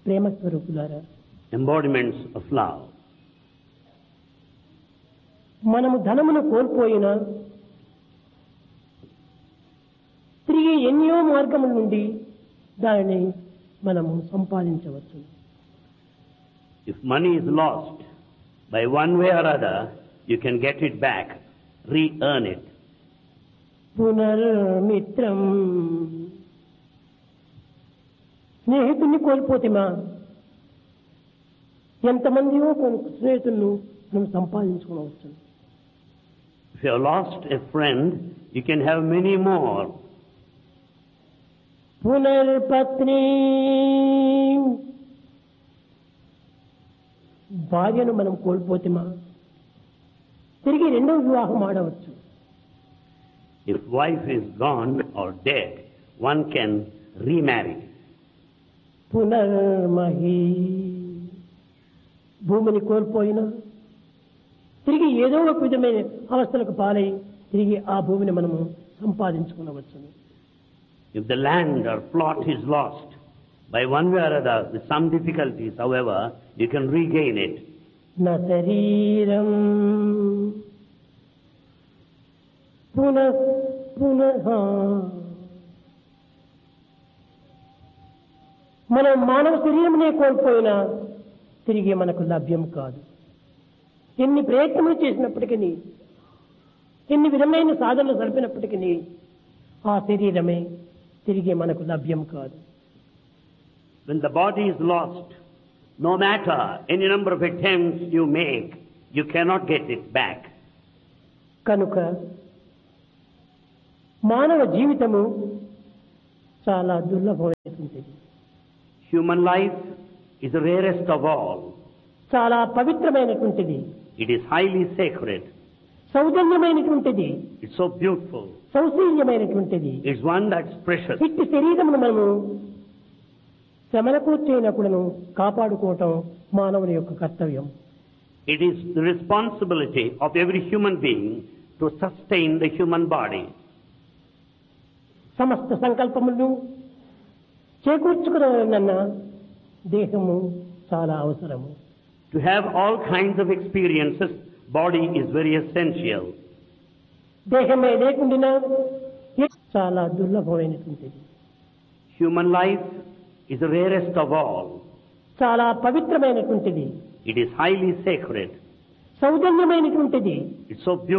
ప్రేమ స్వరూపులారా embodiments of love. మనము ధనమును కోల్పోయినా తిరిగి ఎన్నో మార్గముల నుండి దానిని మనము సంపాదించవచ్చు If money is lost, by one way or other, you can get it back, re-earn it. పునర్మిత్రం స్నేహితుడిని కోల్పోతేమా ఎంతమందియో కొన్ని స్నేహితులను మనం సంపాదించుకోవచ్చు If you have lost a friend, you can have many more. పునర్పత్ని భార్యను మనం కోల్పోతేమా తిరిగి రెండవ వివాహం ఆడవచ్చు If wife is gone or dead, one can remarry. పునర్మహి భూమిని కోల్పోయినా తిరిగి ఏదో ఒక విధమైన అవస్థలకు పాలై తిరిగి ఆ భూమిని మనము సంపాదించుకునవచ్చు If the land or plot is lost, by one way or other, with some difficulties, however, you can regain it. నా శరీరం పునః పునః మనం మానవ శరీరమునే కోల్పోయినా తిరిగి మనకు లభ్యం కాదు ఎన్ని ప్రయత్నములు చేసినప్పటికీ ఎన్ని విధమైన సాధనలు జరిపినప్పటికీ ఆ శరీరమే తిరిగి మనకు లభ్యం కాదు When the body is lost, no matter any number of attempts you make, you cannot get it back. కనుక మానవ జీవితము చాలా దుర్లభమైనటువంటిది Human life is the rarest of all. చాలా పవిత్రమైనటువంటిది It is highly sacred. సౌజన్యమైనటువంటిది It's so beautiful. సౌశీల్యమైనటువంటిది It's one that's precious. ఇట్టి శరీరమును మనము శ్రమల కూర్చైనప్పుడును కాపాడుకోవటం మానవుని యొక్క కర్తవ్యం It is the responsibility of every human being to sustain the human body. సమస్త సంకల్పములను చేకూర్చుకున్న దేహము చాలా అవసరము To have all kinds of experiences, body is very essential. దేహమే లేకుండా చాలా దుర్లభమైనటువంటిది Human life is the rarest of all. చాలా పవిత్రమైనటువంటిది It is highly sacred. సౌజన్యమైనటువంటిది It's so beautiful.